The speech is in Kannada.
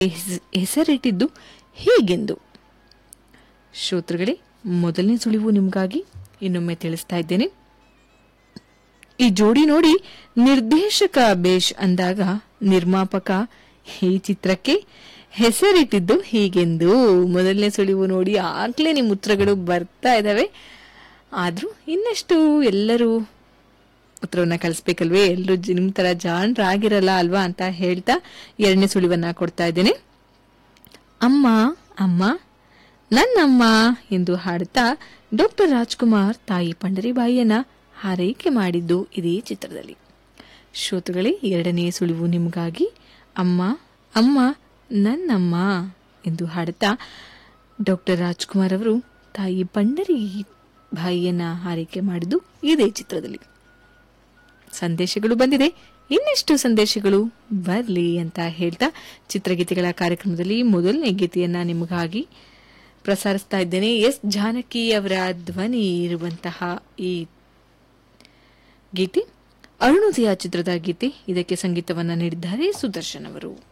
ಹೆಸ್- ಹೆಸರಿಟ್ಟಿದ್ದು ಹೀಗೆಂದು ಶ್ರೋತೃಗಳೇ ಮೊದಲನೇ ಸುಳಿವು ನಿಮಗಾಗಿ ಇನ್ನೊಮ್ಮೆ ತಿಳಿಸ್ತಾ ಇದ್ದೇನೆ ಈ ಜೋಡಿ ನೋಡಿ ನಿರ್ದೇಶಕ ಬೇಷ್ ಅಂದಾಗ ನಿರ್ಮಾಪಕ ಈ ಚಿತ್ರಕ್ಕೆ ಹೆಸರಿಟ್ಟಿದ್ದು ಹೀಗೆಂದು ಮೊದಲನೇ ಸುಳಿವು ನೋಡಿ ಆಗ್ಲೇ ನಿಮ್ಮ ಉತ್ತರಗಳು ಬರ್ತಾ ಇದಾವೆ ಆದ್ರೂ ಇನ್ನಷ್ಟು ಎಲ್ಲರೂ ಉತ್ತರವನ್ನ ಕಳಿಸ್ಬೇಕಲ್ವೇ ಎಲ್ಲರೂ ನಿಮ್ ತರ ಜಾಣರಾಗಿರಲ್ಲ ಅಲ್ವಾ ಅಂತ ಹೇಳ್ತಾ ಎರಡನೇ ಸುಳಿವನ್ನ ಕೊಡ್ತಾ ಇದ್ದೇನೆ ಅಮ್ಮ ಅಮ್ಮ ನನ್ನಮ್ಮ ಎಂದು ಹಾಡುತ್ತಾ ಡಾಕ್ಟರ್ ರಾಜ್ಕುಮಾರ್ ತಾಯಿ ಪಂಡರಿಬಾಯಿಯನ್ನ ಹಾರೈಕೆ ಮಾಡಿದ್ದು ಇದೇ ಚಿತ್ರದಲ್ಲಿ ಶ್ರೋತೃಗಳೇ ಎರಡನೇ ಸುಳಿವು ನಿಮಗಾಗಿ ಅಮ್ಮ ಅಮ್ಮ ನನ್ನಮ್ಮ ಎಂದು ಹಾಡುತ್ತಾ ಡಾಕ್ಟರ್ ರಾಜ್ಕುಮಾರ್ ಅವರು ತಾಯಿ ಪಂಡರಿ ಬಾಯಿಯನ್ನ ಹಾರೈಕೆ ಮಾಡಿದ್ದು ಇದೇ ಚಿತ್ರದಲ್ಲಿ ಸಂದೇಶಗಳು ಬಂದಿದೆ ಇನ್ನೆಷ್ಟು ಸಂದೇಶಗಳು ಬರಲಿ ಅಂತ ಹೇಳ್ತಾ ಚಿತ್ರಗೀತೆಗಳ ಕಾರ್ಯಕ್ರಮದಲ್ಲಿ ಮೊದಲನೇ ಗೀತೆಯನ್ನ ನಿಮಗಾಗಿ ಪ್ರಸಾರಿಸ್ತಾ ಇದ್ದೇನೆ ಎಸ್ ಜಾನಕಿ ಅವರ ಧ್ವನಿ ಇರುವಂತಹ ಈ ಗೀತೆ ಅರುಣೋದಯ ಚಿತ್ರದ ಗೀತೆ ಇದಕ್ಕೆ ಸಂಗೀತವನ್ನ ನೀಡಿದ್ದಾರೆ ಸುದರ್ಶನ್ ಅವರು